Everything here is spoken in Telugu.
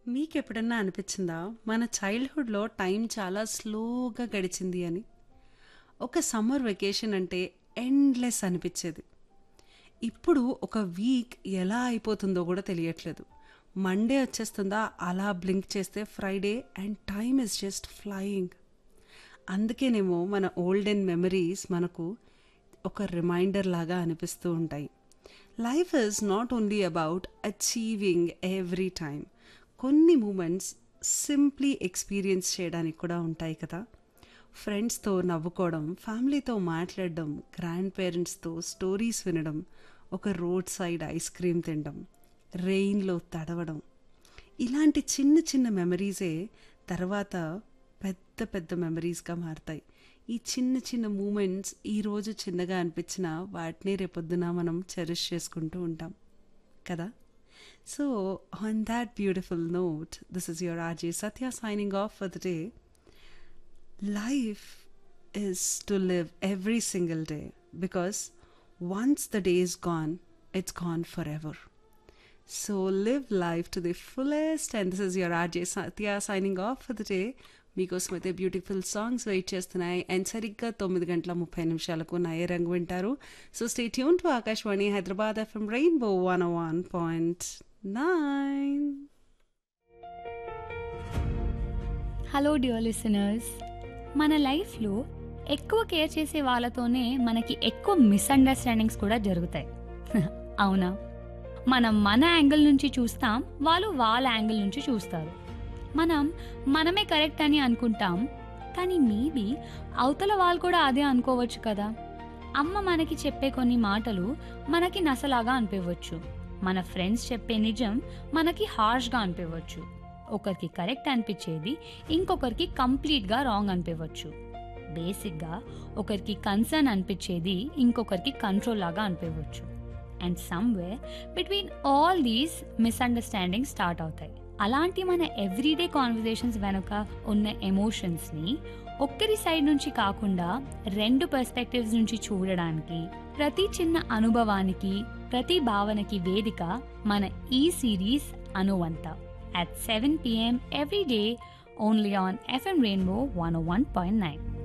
మీకెప్పుడన్నా అనిపించిందా మన చైల్డ్హుడ్లో టైం చాలా స్లోగా గడిచింది అని ఒక సమ్మర్ వెకేషన్ అంటే ఎండ్లెస్ అనిపించేది ఇప్పుడు ఒక వీక్ ఎలా అయిపోతుందో కూడా తెలియట్లేదు మండే వచ్చేస్తుందా అలా బ్లింక్ చేస్తే Friday and time is just flying అందుకేనేమో మన ఓల్డెన్ మెమరీస్ మనకు ఒక రిమైండర్ లాగా అనిపిస్తూ ఉంటాయి life is not only about achieving every time కొన్ని మూమెంట్స్ సింప్లీ ఎక్స్పీరియన్స్ చేయడానికి కూడా ఉంటాయి కదా ఫ్రెండ్స్తో నవ్వుకోవడం ఫ్యామిలీతో మాట్లాడడం గ్రాండ్ పేరెంట్స్తో స్టోరీస్ వినడం ఒక రోడ్ సైడ్ ఐస్ క్రీమ్ తినడం రెయిన్లో తడవడం ఇలాంటి చిన్న చిన్న మెమరీసే తర్వాత పెద్ద పెద్ద మెమరీస్గా మారుతాయి ఈ చిన్న చిన్న మూమెంట్స్ ఈరోజు చిన్నగా అనిపించినా వాటిని రేపొద్దున మనం చెరిష్ చేసుకుంటూ ఉంటాం కదా so on that beautiful note this is your RJ Satya signing off for the day life is to live every single day because once the day is gone, it's gone forever. So live life to the fullest. And this is your RJ Satya signing off for the day. మీకోసం అయితే బ్యూటిఫుల్ సాంగ్స్ వెయిట్ చేస్తున్నాయి అండ్ సరిగ్గా తొమ్మిది గంటల ముప్పై నిమిషాలకు నయ రంగు వింటారు so stay tuned to Akashvani Hyderabad FM rainbow one one point nine hello dear listeners మన లైఫ్లో ఎక్కువ కేర్ చేసే వాళ్ళతోనే మనకి ఎక్కువ మిస్అండర్స్టాండింగ్స్ కూడా జరుగుతాయి అవునా మనం మన యాంగిల్ నుంచి చూస్తాం వాళ్ళు వాళ్ళ యాంగిల్ నుంచి చూస్తారు మనం మనమే కరెక్ట్ అని అనుకుంటాం కానీ మేబీ అవతల వాళ్ళు కూడా అదే అనుకోవచ్చు కదా అమ్మ మనకి చెప్పే కొన్ని మాటలు మనకి నసలాగా అనిపించవచ్చు మన ఫ్రెండ్స్ చెప్పే నిజం మనకి హార్ష్గా అనిపించవచ్చు ఒకరికి కరెక్ట్ అనిపించేది ఇంకొకరికి కంప్లీట్గా రాంగ్ అనిపించవచ్చు బేసిక్గా ఒకరికి కన్సర్న్ అనిపించేది ఇంకొకరికి కంట్రోల్ లాగా అనిపించవచ్చు and somewhere between all these misunderstanding start అవుతాయి అలాంటి మన ఎవ్రీడే కాన్వర్జేషన్స్ వెనుక ఉన్న ఎమోషన్స్ని ఒక్కరి సైడ్ నుంచి కాకుండా రెండు పర్స్పెక్టివ్స్ నుంచి చూడడానికి ప్రతి చిన్న అనుభవానికి ప్రతి భావనకి వేదిక మన ఈ సిరీస్ అనువంత at 7 p.m. every day only on FM Rainbow 101.9.